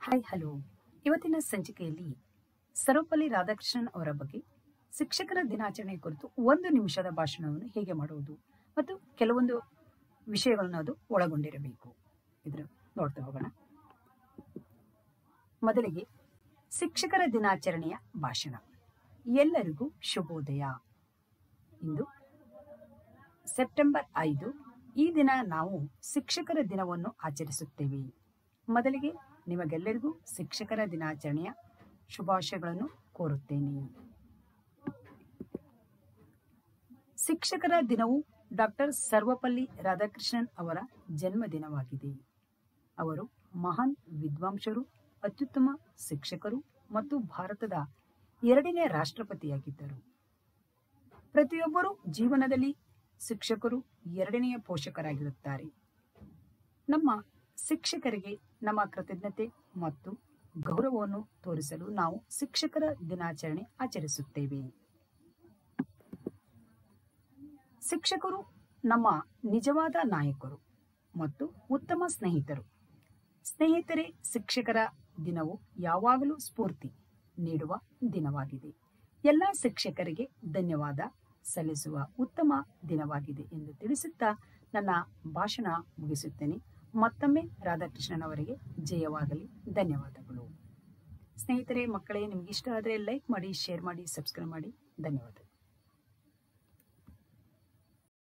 hi hello ಇವತ್ತಿನ ಸಂಚಿಕೆಯಲ್ಲಿ ಸರ್ವಪಲ್ಲಿ ರಾಧಾಕೃಷ್ಣನ್ ಅವರ ಬಗ್ಗೆ ಶಿಕ್ಷಕರ ದಿನಾಚರಣೆ ಕುರಿತು ಒಂದು ನಿಮಿಷದ ಭಾಷಣವನ್ನು ಹೇಗೆ ಮಾಡುವುದು ಮತ್ತು ಕೆಲವೊಂದು ವಿಷಯಗಳನ್ನು ಅದು ಒಳಗೊಂಡಿರಬೇಕು ಇದ್ರ ನೋಡ್ತಾ ಹೋಗೋಣ ಮೊದಲಿಗೆ ಶಿಕ್ಷಕರ ದಿನಾಚರಣೆಯ ಭಾಷಣ ಎಲ್ಲರಿಗೂ ಶುಭೋದಯ ಇಂದು ಸೆಪ್ಟೆಂಬರ್ ಐದು ಈ ದಿನ ನಾವು ಶಿಕ್ಷಕರ ದಿನವನ್ನು ಆಚರಿಸುತ್ತೇವೆ ಮೊದಲಿಗೆ ನಿಮಗೆಲ್ಲರಿಗೂ ಶಿಕ್ಷಕರ ದಿನಾಚರಣೆಯ ಶುಭಾಶಯಗಳನ್ನು ಕೋರುತ್ತೇನೆ ಶಿಕ್ಷಕರ ದಿನವು ಡಾಕ್ಟರ್ ಸರ್ವಪಲ್ಲಿ ರಾಧಾಕೃಷ್ಣನ್ ಅವರ ಜನ್ಮದಿನವಾಗಿದೆ ಅವರು ಮಹಾನ್ ವಿದ್ವಾಂಸರು ಅತ್ಯುತ್ತಮ ಶಿಕ್ಷಕರು ಮತ್ತು ಭಾರತದ ಎರಡನೇ ರಾಷ್ಟ್ರಪತಿಯಾಗಿದ್ದರು ಪ್ರತಿಯೊಬ್ಬರೂ ಜೀವನದಲ್ಲಿ ಶಿಕ್ಷಕರು ಎರಡನೆಯ ಪೋಷಕರಾಗಿರುತ್ತಾರೆ ನಮ್ಮ ಶಿಕ್ಷಕರಿಗೆ ನಮ್ಮ ಕೃತಜ್ಞತೆ ಮತ್ತು ಗೌರವವನ್ನು ತೋರಿಸಲು ನಾವು ಶಿಕ್ಷಕರ ದಿನಾಚರಣೆ ಆಚರಿಸುತ್ತೇವೆ ಶಿಕ್ಷಕರು ನಮ್ಮ ನಿಜವಾದ ನಾಯಕರು ಮತ್ತು ಉತ್ತಮ ಸ್ನೇಹಿತರು ಸ್ನೇಹಿತರೆ ಶಿಕ್ಷಕರ ದಿನವು ಯಾವಾಗಲೂ ಸ್ಫೂರ್ತಿ ನೀಡುವ ದಿನವಾಗಿದೆ ಎಲ್ಲ ಶಿಕ್ಷಕರಿಗೆ ಧನ್ಯವಾದ ಸಲ್ಲಿಸುವ ಉತ್ತಮ ದಿನವಾಗಿದೆ ಎಂದು ತಿಳಿಸುತ್ತಾ ನನ್ನ ಭಾಷಣ ಮುಗಿಸುತ್ತೇನೆ ಮತ್ತೊಮ್ಮೆ ರಾಧಾಕೃಷ್ಣನ್ ಅವರಿಗೆ ಜಯವಾಗಲಿ ಧನ್ಯವಾದಗಳು ಸ್ನೇಹಿತರೆ ಮಕ್ಕಳೇ ನಿಮ್ಗೆ ಇಷ್ಟ ಆದರೆ ಲೈಕ್ ಮಾಡಿ ಶೇರ್ ಮಾಡಿ ಸಬ್ಸ್ಕ್ರೈಬ್ ಮಾಡಿ ಧನ್ಯವಾದಗಳು